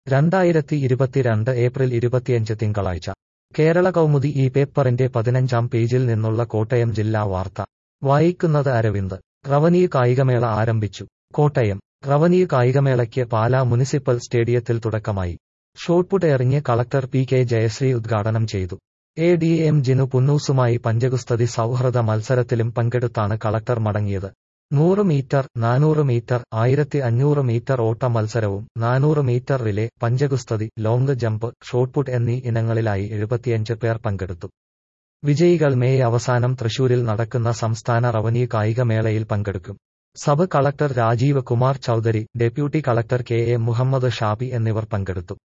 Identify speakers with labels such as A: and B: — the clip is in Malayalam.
A: രണ്ടായിരത്തി ഇരുപത്തിരണ്ട് ഏപ്രിൽ ഇരുപത്തിയഞ്ച് തിങ്കളാഴ്ച കേരള കൗമുദി ഈ പേപ്പറിന്റെ പതിനഞ്ചാം പേജിൽ നിന്നുള്ള കോട്ടയം ജില്ലാ വാർത്ത വായിക്കുന്നത് അരവിന്ദ് റവന്യൂ കായികമേള ആരംഭിച്ചു കോട്ടയം റവന്യൂ കായികമേളയ്ക്ക് പാലാ മുനിസിപ്പൽ സ്റ്റേഡിയത്തിൽ തുടക്കമായി ഷോട്ട്പുട്ട് എറിഞ്ഞ് കളക്ടർ പി കെ ജയശ്രീ ഉദ്ഘാടനം ചെയ്തു എ ഡി എം ജിനു പുന്നൂസുമായി പഞ്ചഗുസ്തതി സൗഹൃദ മത്സരത്തിലും പങ്കെടുത്താണ് കളക്ടർ മടങ്ങിയത് നൂറ് മീറ്റർ നാനൂറ് മീറ്റർ ആയിരത്തി അഞ്ഞൂറ് മീറ്റർ ഓട്ട മത്സരവും നാനൂറ് മീറ്റർ റിലേ പഞ്ചഗുസ്തതി ലോങ് ജമ്പ് ഷോട്ട്പുട്ട് എന്നീ ഇനങ്ങളിലായി എഴുപത്തിയഞ്ച് പേർ പങ്കെടുത്തു വിജയികൾ മേയ് അവസാനം തൃശൂരിൽ നടക്കുന്ന സംസ്ഥാന റവന്യൂ കായികമേളയിൽ പങ്കെടുക്കും sub collector Rajeev Kumar Chaudhary deputy collector K A Muhammad Shabi എന്നിവർ പങ്കെടുത്തു